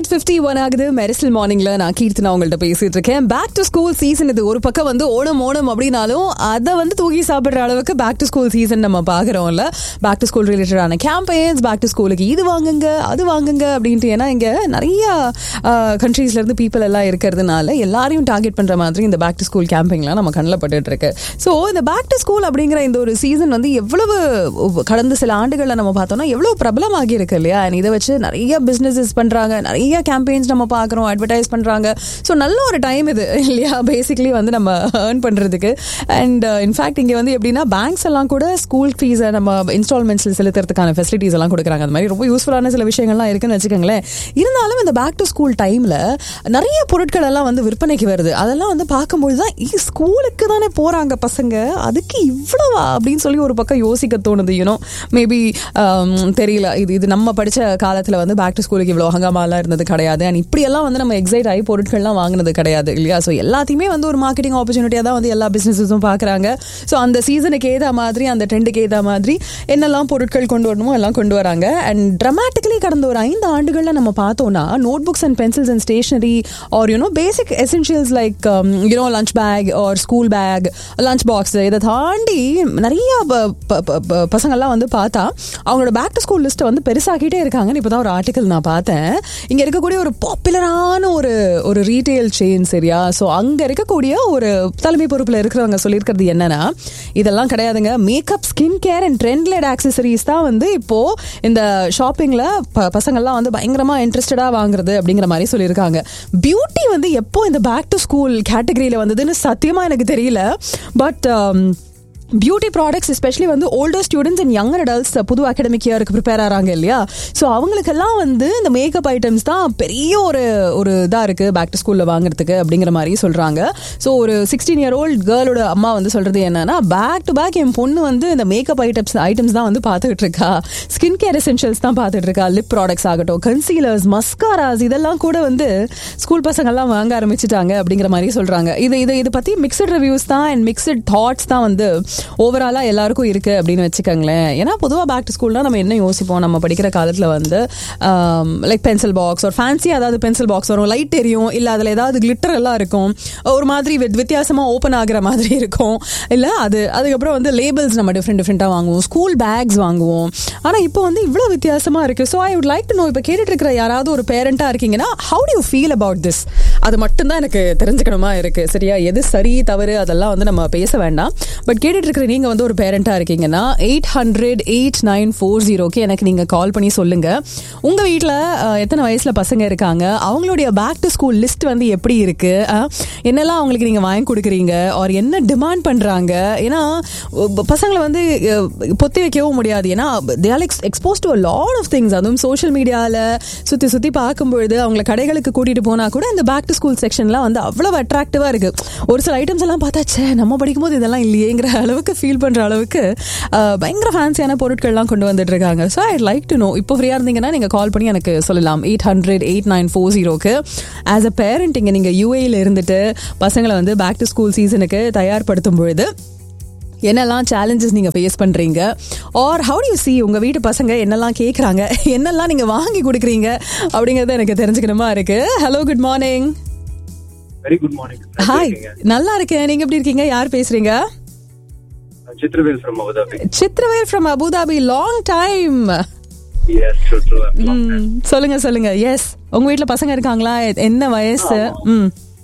Fifty one ஆகுது மெரிசல் மார்னிங்ல நான் கீர்த்தனா உங்கள்ட்ட பேசிட்டு இருக்கேன் பேக் டு ஸ்கூல் சீசன் இது ஒரு பக்கம் வந்து ஓணம் ஓணம் அப்படின்னாலும் அதை வந்து தூக்கி சாப்பிடுற அளவுக்கு பேக் டு ஸ்கூல் சீசன் நம்ம பாக்குறோம்ல பேக் டு ஸ்கூல் ரிலேட்டடான கேம்பெயின்ஸ் பேக் டு ஸ்கூலுக்கு இது வாங்குங்க அது வாங்குங்க அப்படின்ட்டு ஏன்னா இங்க நிறைய கண்ட்ரீஸ்ல இருந்து பீப்புள் எல்லாம் இருக்கிறதுனால எல்லாரையும் டார்கெட் பண்ற மாதிரி இந்த பேக் டு ஸ்கூல் கேம்பெயின்லாம் நம்ம கண்ணில் பட்டுட்டு இருக்கு ஸோ இந்த பேக் டு ஸ்கூல் அப்படிங்கிற இந்த ஒரு சீசன் வந்து எவ்வளவு கடந்த சில ஆண்டுகளில் நம்ம பார்த்தோம்னா எவ்வளவு பிரபலமாகி இருக்கு இல்லையா And இதை வச்சு நிறைய பிஸ்னஸஸ் பண்றாங்க நிறைய கேம்பெயின்ஸ் நம்ம பார்க்குறோம் அட்வர்டைஸ் பண்றாங்க ஸோ நல்ல ஒரு டைம் இது இல்லையா பேசிக்லி வந்து நம்ம ஏர்ன் பண்றதுக்கு அண்ட் இன்ஃபேக்ட் இங்கே வந்து எப்படின்னா பேங்க்ஸ் எல்லாம் கூட ஸ்கூல் ஃபீஸை நம்ம இன்ஸ்டால்மெண்ட்ஸில் செலுத்துறதுக்கான ஃபெசிலிட்டிஸ் எல்லாம் கொடுக்குறாங்க அந்த மாதிரி ரொம்ப யூஸ்ஃபுல்லான சில விஷயங்கள்லாம் இருக்குன்னு வச்சுக்கோங்களேன் இருந்தாலும் இந்த பேக் டு ஸ்கூல் டைம்ல நிறைய பொருட்கள் எல்லாம் வந்து விற்பனைக்கு வருது அதெல்லாம் வந்து பார்க்கும்போது தான் "ஈ, ஸ்கூலுக்கு தானே போறாங்க பசங்க அதுக்கு இவ்வளவா அப்படின்னு சொல்லி ஒரு பக்கம் யோசிக்க தோணுது யூனோ மேபி தெரியல இது இது நம்ம படிச்ச காலத்துல வந்து பேக் டு ஸ்கூலுக்கு இவ்வளோ ஹங்காமாலாம் இருந்தது கிடையாது அண்ட் இப்படியெல்லாம் வந்து நம்ம எக்ஸைட் ஆகி பொருட்கள்லாம் வாங்கினது கிடையாது இல்லையா ஸோ எல்லாத்தையுமே வந்து ஒரு மார்க்கெட்டிங் ஆப்பர்ச்சுனிட்டியாக தான் வந்து எல்லா பிஸ்னஸஸும் பார்க்குறாங்க ஸோ அந்த சீசனுக்கு ஏற்ற மாதிரி அந்த ட்ரெண்டுக்கு ஏற்ற மாதிரி என்னெல்லாம் பொருட்கள் கொண்டு வரணுமோ எல்லாம் கொண்டு வராங்க அண்ட் ட்ரமாட்டிக்கலி கடந்த ஒரு ஐந்து ஆண்டுகளில் நம்ம பார்த்தோம்னா notebooks and pencils and stationery are you know basic essentials like you know lunch bag or school bag lunch box இதை தாண்டி நிறைய ப- ப- ப- ப- பசங்கள்லாம் வந்து பார்த்தா அவங்களோட பேக் டு ஸ்கூல் லிஸ்ட்டை வந்து பெருசாக்கிட்டே இருக்காங்கன்னு இப்போ தான் ஒரு ஆர்டிக்கல் நான் பார்த்தேன் இங்கே இருக்கக்கூடிய ஒரு பாப்புலரான ஒரு ஒரு ரீட்டைல் செயின் சரியா ஸோ அங்கே இருக்கக்கூடிய ஒரு தலைமை பொறுப்பில் இருக்கிறவங்க சொல்லியிருக்கிறது என்னன்னா இதெல்லாம் கிடையாதுங்க makeup skin care and trend-led accessories தான் வந்து இப்போ இந்த ஷாப்பிங்கில் பசங்கள்லாம் வந்து பயங்கரமாக இன்ட்ரெஸ்டடாக வாங்குறது அப்படிங்கிற மாதிரி சொல்லியிருக்காங்க பியூட்டி வந்து எப்போ இந்த பேக் டு ஸ்கூல் கேட்டகரியில் வந்ததுன்னு சத்தியமாக எனக்கு தெரியல பட் பியூட்டி ப்ராடக்ட்ஸ் எஸ்பெஷலி வந்து older students and younger adults புது அகடமிக் இயருக்கு ப்ரிப்பேர் ஆகிறாங்க இல்லையா ஸோ அவங்களுக்கெல்லாம் வந்து இந்த மேக்கப் ஐட்டம்ஸ் தான் பெரிய ஒரு ஒரு இதாக இருக்குது பேக் டு ஸ்கூலில் வாங்குறதுக்கு அப்படிங்கிற மாதிரி சொல்கிறாங்க ஸோ ஒரு சிக்ஸ்டீன் இயர் ஓல்ட் கேர்ளோட அம்மா வந்து சொல்கிறது என்னன்னா பேக் டு பேக் என் பொண்ணு வந்து இந்த மேக்கப் ஐட்டம்ஸ் ஐட்டம்ஸ் தான் வந்து பார்த்துக்கிட்டு இருக்கா ஸ்கின் கேர் எசென்ஷியல்ஸ் தான் பார்த்துட்டு இருக்கா லிப் ப்ராடக்ட்ஸ் ஆகட்டும் கன்சீலர்ஸ் மஸ்காராஸ் இதெல்லாம் கூட வந்து ஸ்கூல் பசங்கள்லாம் வாங்க ஆரம்பிச்சிட்டாங்க அப்படிங்கிற மாதிரி சொல்கிறாங்க இது இது இது பற்றி மிக்சட் ரிவ்யூஸ் தான் அண்ட் மிக்சட் தாட்ஸ் தான் வந்து ஓவராலாக எல்லாருக்கும் இருக்குது அப்படின்னு வச்சுக்கோங்களேன் ஏன்னா பொதுவாக பேக் டு ஸ்கூல்னா நம்ம என்ன யோசிப்போம் நம்ம படிக்கிற காலத்தில் வந்து லைக் பென்சில் பாக்ஸ் ஒரு ஃபேன்சி அதாவது பென்சில் பாக்ஸ் வரும் லைட் தெரியும் இல்லை அதில் ஏதாவது கிளிட்டர் எல்லாம் இருக்கும் ஒரு மாதிரி வித் வித்தியாசமாக ஓப்பன் ஆகுற மாதிரி இருக்கும் இல்லை அது அதுக்கப்புறம் வந்து லேபிள்ஸ் நம்ம டிஃப்ரெண்ட் டிஃப்ரெண்ட்டாக வாங்குவோம் ஸ்கூல் பேக்ஸ் வாங்குவோம் ஆனால் இப்போ வந்து இவ்வளோ வித்தியாசமாக இருக்குது so I would like to know இப்போ கேட்டுட்டு இருக்கிற யாராவது ஒரு பேரண்ட்டாக இருக்கீங்கன்னா how do you feel about this அது மட்டும்தான் எனக்கு தெரிஞ்சுக்கணுமா இருக்கு சரியா எது சரி தவறு அதெல்லாம் வந்து நம்ம பேச வேண்டாம் பட் கேட்டுட்டு இருக்கிற நீங்க வந்து ஒரு பேரண்டா இருக்கீங்கன்னா eight hundred eight nine four ஜீரோக்கு எனக்கு நீங்க கால் பண்ணி சொல்லுங்க உங்க வீட்டில் எத்தனை வயசுல பசங்க இருக்காங்க அவங்களுடைய பேக் டு ஸ்கூல் லிஸ்ட் வந்து எப்படி இருக்கு அஹ், என்னெல்லாம் அவங்களுக்கு நீங்க வாங்கி கொடுக்குறீங்க ஆர் என்ன டிமாண்ட் பண்றாங்க ஏன்னா ஒ- பசங்களை வந்து அஹ், பொத்தி வைக்கவும் முடியாது ஏன்னா they are expose to lot of things அதுவும் சோஷியல் மீடியாவில் சுற்றி சுற்றி பார்க்கும்பொழுது அவங்கள கடைகளுக்கு கூட்டிட்டு போனா கூட இந்த பேக் டு ஸ்கூல் செக்ஷன்லாம் வந்து அவ்வளவு அட்ராக்டிவாக இருக்கு ஒரு சில ஐட்டம்ஸ் எல்லாம் பார்த்தா ச்சே நம்ம படிக்கும்போது இதெல்லாம் இல்லையேங்கிற அளவுக்கு ஃபீல் பண்ற அளவுக்கு அஹ், பயங்கர ஃபேன்சியான பொருட்கள்லாம் கொண்டு வந்துட்டு இருக்காங்க so I like to know இப்போ ஃப்ரீயாக இருந்தீங்கன்னா நீங்கள் கால் பண்ணி எனக்கு சொல்லலாம் eight hundred eight nine four ஜீரோக்கு ஆஸ் அ பேரண்ட் இங்கே நீங்கள் யூஏயில் இருந்துட்டு பசங்களை வந்து பேக் டு ஸ்கூல் சீசனுக்கு தயார்படுத்தும் பொழுது என்னெல்லாம் சேலஞ்சஸ் நீங்க ஃபேஸ் பண்றீங்க ஆர் ஹவு யூ see உங்க வீட்டு பசங்க என்னெல்லாம் கேக்குறாங்க என்னெல்லாம் நீங்க வாங்கி கொடுக்குறீங்க அப்படிங்கறது எனக்கு தெரிஞ்சுக்கணுமா இருக்கு hello good morning very good morning hi நல்லா இருக்கேன் நீங்க எப்படி இருக்கீங்க யார் பேசுறீங்க Chitravel from Abu Dhabi Chitravel from Abu Dhabi long time yes true true சொல்லுங்க சொல்லுங்க எஸ் உங்க வீட்ல பசங்க இருக்காங்களா என்ன வயசு ம்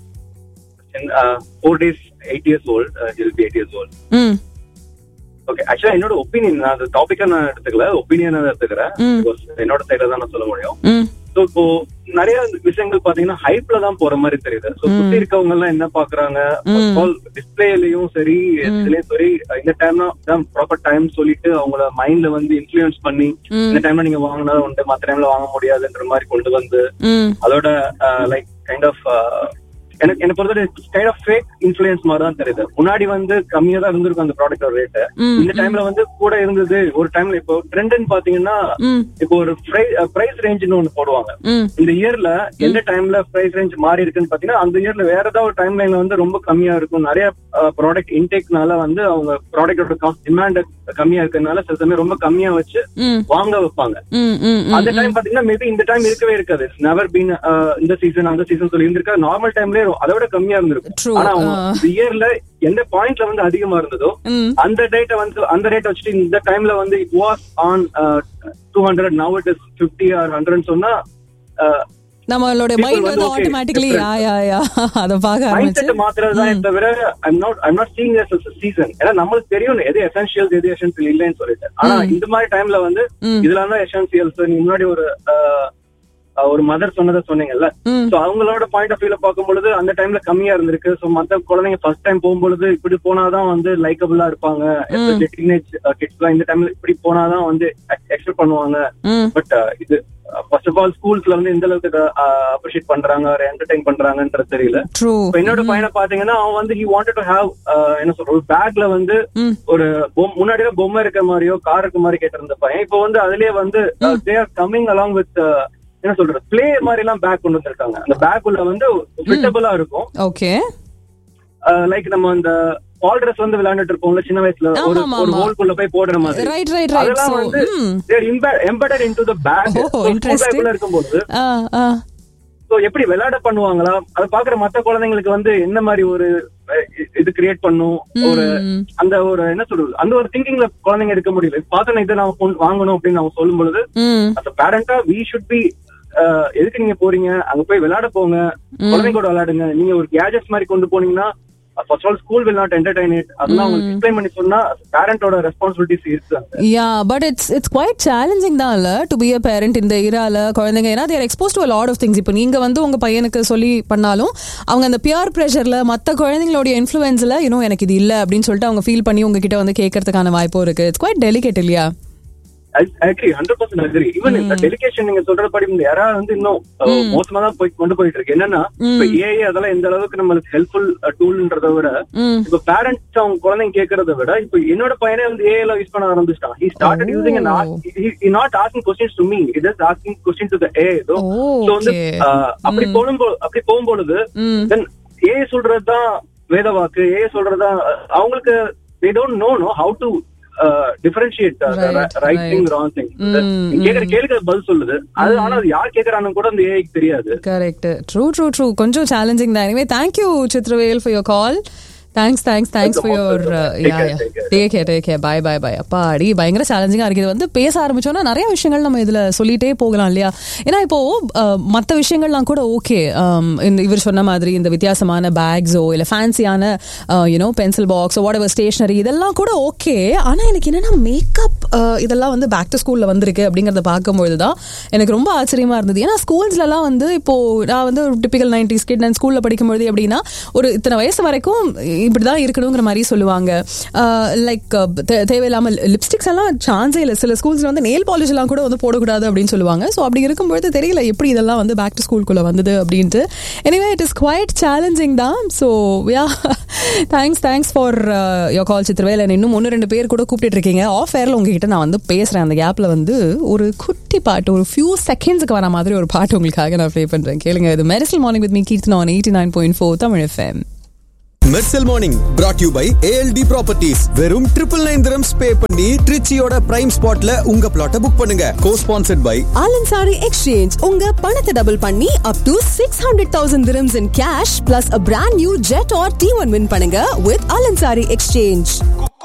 four days eight years old he'll be eight years old ம் ஓகே ஆக்சுவலா என்னோட ஒப்பீனியன் நான் அது டாபிக்கா நான் எடுத்துக்கல ஒப்பீனியன் எடுத்துக்கிறேன் ம். Because என்னோட சைடுல தான் நான் சொல்ல முடியும் ம் சோ இப்போ நிறைய விஷயங்கள் பாத்தீங்கன்னா ஹைப்ல தான் போற மாதிரி தெரியுது சோ சுத்தி இருக்கவங்க எல்லாம் என்ன பாக்குறாங்க டிஸ்பிளேலயும் சரி இதுலயும் சரி இந்த டைம் தான் ப்ராப்பர் டைம் சொல்லிட்டு அவங்கள மைண்ட்ல வந்து இன்ஃபுளுன்ஸ் பண்ணி இந்த டைம்ல நீங்க வாங்கினா உண்டு மத்த டைம்ல வாங்க முடியாதுன்ற மாதிரி கொண்டு வந்து ம் அதோட லைக் கைண்ட் ஆஃப் எனக்கு என்ன பொறுத்தவரை கைண்ட் ஆஃப் ஃபேக் இன்ஃபுளுன்ஸ் மாதிரி தான் தெரியுது முன்னாடி வந்து கம்மியா தான் இருந்திருக்கும் அந்த ப்ராடக்டோட ரேட் ம், இந்த டைம்ல வந்து கூட இருந்தது ஒரு டைம்ல இப்போ ட்ரெண்ட்னு பாத்தீங்கன்னா ம் இப்போ ஒரு பிரைஸ் ரேஞ்ச்னு ஒன்னு போடுவாங்க ம் இந்த இயர்ல எந்த டைம்ல பிரைஸ் ரேஞ்ச் மாறி இருக்குன்னு பாத்தீங்கன்னா அந்த இயர்ல வேற ஏதாவது ஒரு டைம் லைன்ல வந்து ரொம்ப கம்மியா இருக்கும் நிறைய ப்ராடக்ட் இன்டேக்னால வந்து அவங்க ப்ராடக்டோட காஸ்ட் டிமாண்ட் கம்மியா இருக்கறதுனால சில சமயம் ரொம்ப கம்மியா வச்சு ம் வாங்க வைப்பாங்க ம் ம் அந்த டைம் பாத்தீங்கன்னா மேபி இந்த டைம் இருக்கவே இருக்காது நெவர் பீன் இந்த சீசன் அந்த சீசன் சொல்லி இருந்திருக்கா நார்மல் டைம்லயே அதை விட கம்மியா இருந்திருக்கும் True. ஆனா அவங்க ஆ. இந்த இயர்ல எந்த பாயிண்ட்ல வந்து அதிகமா இருந்ததோ ம் அந்த டேட்டை வந்து அந்த ரேட் வச்சுட்டு இந்த டைம்ல வந்து it was on two hundred now it is fifty or hundred சொன்னா நம்மளோட People மைண்ட் வந்து வந்து okay, automatically yeah different. Yeah yeah அத பாக்க மைண்ட் ஆரம்பிச்சு செட் மாத்துறது தான் தவிர I'm not I'm not seeing season ஏன்னா நம்மளுக்கு தெரியும் எது எசென்சியல்ஸ் எது எசென்சியல் இல்லைன்னு சொல்லிட்டு ஆனா இந்த மாதிரி டைம்ல வந்து ம். இதெல்லாம் தான் எசென்சியல்ஸ் நீ முன்னாடி ஒரு அஹ், அஹ், ஒரு மதர் சொன்னதை சொன்னீங்கல்ல ம் சோ அவங்களோட பாயிண்ட் ஆஃப் வியூல பார்க்கும்பொழுது அந்த டைம்ல கம்மியா இருந்திருக்கு சோ மத்த குழந்தைங்க ஃபர்ஸ்ட் டைம் போகும்பொழுது இப்படி போனாதான் வந்து லைக்கபிளா இருப்பாங்க டீனேஜ் கிட்ஸ்லாம் இந்த டைம்ல இப்படி போனாதான் வந்து எக்ஸ்பெக்ட் பண்ணுவாங்க ம் பட் இது ஃபர்ஸ்ட் ஆஃப் ஆல் ஸ்கூல்ஸ்ல வந்து எந்த அளவுக்கு அப்ரிஷியேட் பண்றாங்க என்டர்டைன் பண்றாங்கன்றது தெரியல ட்ரூ இப்ப என்னோட பையனை பாத்தீங்கன்னா அவன் வந்து ஹி வாண்டட் டு ஹேவ் என்ன சொல்ற ஒரு பேக்ல வந்து ம் ஒரு பொம்- முன்னாடி எல்லாம் பொம்மை இருக்க மாதிரியோ கார் இருக்க மாதிரி கேட்டிருந்த பையன் இப்போ வந்து அதுலயே வந்து they are coming along with என்ன சொல்றது பிளே மாதிரி எல்லாம் பேக் கொண்டு வந்திருக்காங்க அந்த பேக் உள்ள வந்து ஃபிட்டபிளா இருக்கும் ஓகே லைக் நம்ம அந்த பால் ட்ரெஸ் வந்து விளையாண்டுட்டு இருப்போம்ல சின்ன வயசுல ஒரு ஆமா, ஒரு ஆமா. ஹோல்குள்ள போய் போடுற மாதிரி ரைட் ரைட் ரைட் அதெல்லாம் சோ வந்து ம் embedded into the bag Oh, interesting. இருக்கும்போது ஆ ஆ சோ எப்படி விளையாட பண்ணுவாங்களா அதை பாக்குற மத்த குழந்தைங்களுக்கு வந்து என்ன மாதிரி ஒரு அஹ், இது கிரியேட் பண்ணும் ஒரு ம் அந்த ஒரு என்ன சொல்றது அந்த ஒரு திங்கிங்ல குழந்தைங்க இருக்க முடியல பார்த்தோன்னே இதை நான் phone வாங்கணும் அப்படின்னு அவங்க சொல்லும் பொழுது ம் அந்த பேரண்டா வி ஷுட் பி எதுக்கு நீங்க போறீங்க அங்க போய் விளையாட போங்க குழந்தைங்க கூட விளையாடுங்க நீங்க ஒரு கேஜெட்ஸ் மாதிரி கொண்டு போனீங்கன்னா first all school will not entertain it அதெல்லாம் உங்களுக்கு எக்ஸ்பிளைன் பண்ணி சொன்னா பேரண்டோட ரெஸ்பான்சிபிலிட்டிஸ் இருக்கு அங்க. Yeah but it's it's quite challenging தான் இல்ல டு பி அ பேரண்ட் இந்த இரால குழந்தைங்க ஏன்னா they're expose to lot of things இப்போ நீங்க வந்து உங்க பையனுக்கு சொல்லி பண்ணாலும் அவங்க அந்த பியர் ப்ரெஷர்ல மத்த குழந்தைங்களோட இன்ஃபுளுன்ஸ்ல இன்னும் எனக்கு இது இல்ல அப்படின்னு சொல்லிட்டு அவங்க ஃபீல் பண்ணி உங்ககிட்ட வந்து கேட்கறதுக்கான வாய்ப்பும் இருக்கு இட்ஸ் குவைட் டெலிகேட் இல்லையா agree hundred percent agree even இந்த டெலிகேஷன் நீங்க சொல்ற படி இந்த யாராவது வந்து இன்னும் அஹ், மோசமா தான் போய் கொண்டு போயிட்டு இருக்கு என்னன்னா இப்ப ஏஐ அதெல்லாம் எந்த அளவுக்கு நம்மளுக்கு ஹெல்ப்ஃபுல் டூல்ன்றத விட ம் இப்ப பேரண்ட்ஸ் அவங்க குழந்தைங்க கேக்குறத விட இப்ப என்னோட பையனே வந்து ஏஐ யூஸ் பண்ண ஆரம்பிச்சிட்டான் he started using not asking questions to me it is asking question to the A so வந்து Okay. அஹ், அப்படி போகும்போ அப்படி போகும்பொழுது ம் தென் ஏ சொல்றதுதான் வேத வாக்கு ஏ சொல்றதுதான் அஹ், அவங்களுக்கு they don't know know how to differentiate Right, right thing right. Wrong thing ம், கேக்குற கேள்விக்கு அது பதில் சொல்லுது அது ஆனா அது யார் கேக்குறான்னு கூட அந்த ஏஐக்கு தெரியாது கரெக்ட் ட்ரூ ட்ரூ ட்ரூ கொஞ்சம் சேலஞ்சிங் தான் anyway thank you Chitravel for your call thanks thanks thanks for your Take yeah care, yeah take care. Take care take care bye bye bye அப்பா அடி பயங்கர சேலஞ்சிங்காக இருக்குது வந்து பேச ஆரம்பிச்சோன்னா நிறைய விஷயங்கள் நம்ம இதில் சொல்லிட்டே போகலாம் இல்லையா ஏன்னா இப்போ மற்ற விஷயங்கள்லாம் கூட ஓகே இந்த இவர் சொன்ன மாதிரி இந்த வித்தியாசமான பேக்ஸோ இல்லை ஃபேன்சியான யூனோ பென்சில் பாக்ஸோ வாட் எவர் ஸ்டேஷனரி இதெல்லாம் கூட ஓகே ஆனால் எனக்கு என்னன்னா மேக்கப் இதெல்லாம் வந்து பேக் டு ஸ்கூலில் வந்திருக்கு அப்படிங்கிறத பார்க்கும்பொழுது தான் எனக்கு ரொம்ப ஆச்சரியமா இருந்தது ஏன்னா ஸ்கூல்ஸ்லலாம் வந்து இப்போ நான் வந்து ஒரு டிபிக்கல் நைன்டிஸ் கிட் நான் ஸ்கூலில் படிக்கும்பொழுது எப்படின்னா ஒரு இத்தனை வயசு வரைக்கும் இப்படிதான் இருக்கணுங்கிற மாதிரி சொல்லுவாங்க லைக் தேவையில்லாமல் லிப்ஸ்டிக்ஸ் எல்லாம் சான்ஸே இல்லை சில ஸ்கூல்ஸ்ல வந்து நெயில் பாலிஷ் எல்லாம் கூட வந்து போடக்கூடாது அப்படின்னு சொல்லுவாங்க ஸோ அப்படி இருக்கும்பொழுது தெரியல எப்படி இதெல்லாம் வந்து பேக் டு ஸ்கூலுக்குள்ள வந்தது அப்படின்ட்டு anyway it is quite challenging தான் so yeah thanks thanks for your call Chitravel இன்னும் ஒன்று ரெண்டு பேர் கூட கூப்பிட்டு இருக்கீங்க ஆஃப் ஏர்ல உங்ககிட்ட நான் வந்து பேசுறேன் அந்த கேப்ல வந்து ஒரு குட்டி பாட்டு ஒரு ஃபியூ செகண்ட்ஸ்க்கு வர மாதிரி ஒரு பாட்டு உங்களுக்காக நான் ப்ளே பண்றேன் கேளுங்க இது Mersal morning with me Keerthana eighty nine point four Tamil FM Mersal morning brought you by ALT properties வெறும் ட்ரிபிள் நைன் திரம்ஸ் பே பண்ணி ட்ரிச்சியோட பிரைம் ஸ்பாட்ல உங்க பிளாட்டை புக் பண்ணுங்க cosponsored by Al Ansari exchange உங்க பணத்தை டபுள் பண்ணி up to six hundred thousand dirhams in cash plus a brand new Jetour T one win பண்ணுங்க வித் ஆலன்சாரி எக்ஸ்சேஞ்ச்